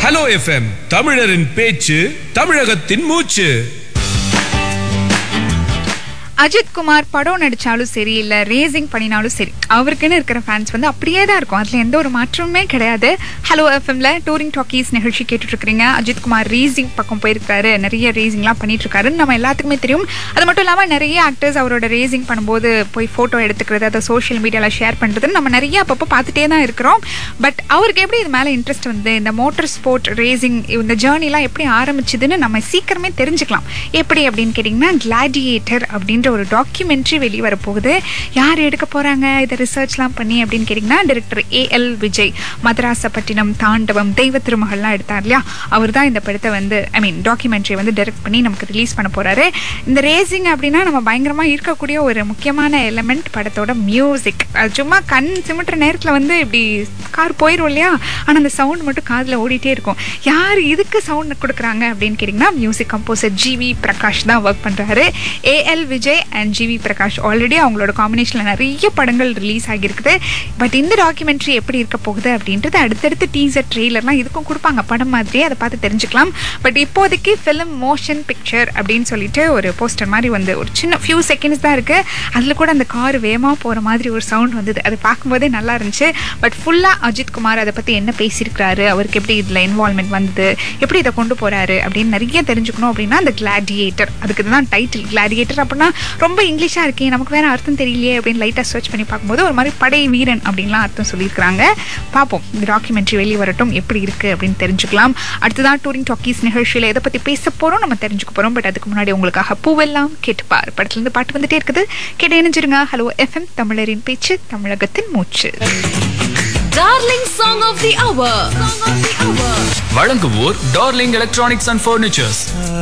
Hello FM தமிழரின் பேச்சு தமிழகத்தின் மூச்சு அஜித் குமார் படம் நடிச்சாலும் சரி இல்ல ரேசிங் பண்ணினாலும் சரி அவருக்குன்னு இருக்கிற ஃபேன்ஸ் வந்து அப்படியே தான் இருக்கும் அதுல எந்த ஒரு மாற்றமுமே கிடையாது ஹலோ எஃப்எம்ல டூரிங் டாக்கீஸ் நிகழ்ச்சி கேட்டுட்டு இருக்கிறீங்க அஜித் குமார் ரேசிங் பக்கம் போயிருக்காரு நிறைய ரேசிங்லாம் பண்ணிட்டு இருக்காருன்னு நம்ம எல்லாத்துக்குமே தெரியும் அது மட்டும் இல்லாம நிறைய ஆக்டர்ஸ் அவரோட ரேசிங் பண்ணும்போது போய் போட்டோ எடுத்துக்கிறது அதை சோஷியல் மீடியால ஷேர் பண்றதுன்னு நம்ம நிறைய அப்பப்போ பார்த்துட்டே தான் இருக்கிறோம் பட் அவருக்கு எப்படி இது மேல இன்ட்ரெஸ்ட் வந்து இந்த மோட்டார் ஸ்போர்ட் ரேசிங் இந்த ஜேர்னிலாம் எப்படி ஆரம்பிச்சதுன்னு நம்ம சீக்கிரமே தெரிஞ்சுக்கலாம் எப்படி அப்படின்னு கேட்டிங்கன்னா கிளாடியேட்டர் அப்படின்ற ஒரு டாக்குமெண்ட்ரி வெளியே வரப்போகுது யார் எடுக்க போகிறாங்க இதை ரிசர்ச்லாம் பண்ணி அப்படின்னு கேட்டிங்கன்னா டைரக்டர் ஏஎல் விஜய் மதராசப்பட்டினம் தாண்டவம் தெய்வ திருமகள்லாம் எடுத்தார் இல்லையா அவர் தான் இந்த படத்தை வந்து ஐ மீன் டாக்குமெண்ட்ரி வந்து டைரக்ட் பண்ணி நமக்கு ரிலீஸ் பண்ண போகிறாரு இந்த ரேசிங் அப்படின்னா நம்ம பயங்கரமாக இருக்கக்கூடிய ஒரு முக்கியமான எலமெண்ட் படத்தோட மியூசிக் அது சும்மா கண் சிமிட்டுற நேரத்தில் வந்து இப்படி கார் போயிடும் இல்லையா ஆனால் அந்த சவுண்ட் மட்டும் காதில் ஓடிட்டே இருக்கும் யார் இதுக்கு சவுண்ட் கொடுக்குறாங்க அப்படின்னு கேட்டிங்கன்னா மியூசிக் கம்போசர் ஜிவி பிரகாஷ் தான் ஒர்க் பண்ணுறாரு AL Vijay and GV Prakash already அவங்களோட காம்பினேஷனில் நிறைய படங்கள் ரிலீஸ் ஆகியிருக்குது பட் இந்த டாக்குமெண்ட்ரி எப்படி இருக்க போகுது அப்படின்றது அடுத்தடுத்து டீசர் ட்ரெய்லர்லாம் இதுக்கும் கொடுப்பாங்க படம் மாதிரியே அதை பார்த்து தெரிஞ்சுக்கலாம் பட் இப்போதைக்கு ஃபிலிம் மோஷன் பிக்சர் அப்படின்னு சொல்லிட்டு ஒரு போஸ்டர் மாதிரி வந்து ஒரு சின்ன ஃபியூ செகண்ட்ஸ் தான் இருக்குது அதில் கூட அந்த கார் வேகமாக போகிற மாதிரி ஒரு சவுண்ட் வந்தது அது பார்க்கும்போதே நல்லா இருந்துச்சு பட் ஃபுல்லாக அஜித் குமார் அதை பற்றி என்ன பேசியிருக்கிறாரு அவருக்கு எப்படி இதில் இன்வால்மெண்ட் வந்தது எப்படி இதை கொண்டு போகிறாரு அப்படின்னு நிறைய தெரிஞ்சுக்கணும் அப்படின்னா அந்த கிளாடியேட்டர் அதுக்கு இதுதான் டைட்டில் கிளாடியேட்டர் அப்படின்னா ரொம்ப இங்கிலீஷாக இருக்கே நமக்கு வேற அர்த்தம் தெரியலையே அப்படின்னு லைட்டாக சர்ச் பண்ணி பார்க்கும்போது ஒரு மாதிரி படை வீரன் அப்படின்லாம் அர்த்தம் சொல்லியிருக்கிறாங்க பார்ப்போம் இந்த டாக்குமெண்ட்ரி வெளியே வரட்டும் எப்படி இருக்குது அப்படின்னு தெரிஞ்சுக்கலாம் அடுத்ததான் டூரிங் டாக்கீஸ் நிகழ்ச்சியில் எதை பற்றி பேச போகிறோம் நம்ம தெரிஞ்சுக்க போகிறோம் பட் அதுக்கு முன்னாடி உங்களுக்காக பூவெல்லாம் கேட்டுப்பார் படத்துலேருந்து பாட்டு வந்துட்டே இருக்குது கேட்டு இணைஞ்சிருங்க ஹலோ எஃப்எம் தமிழரின் பேச்சு தமிழகத்தின் மூச்சு Darling Song of the Hour. Song of the Hour. வழங்குவோர் டார்லிங் எலக்ட்ரானிக்ஸ் அண்ட் ஃபர்னிச்சர்ஸ்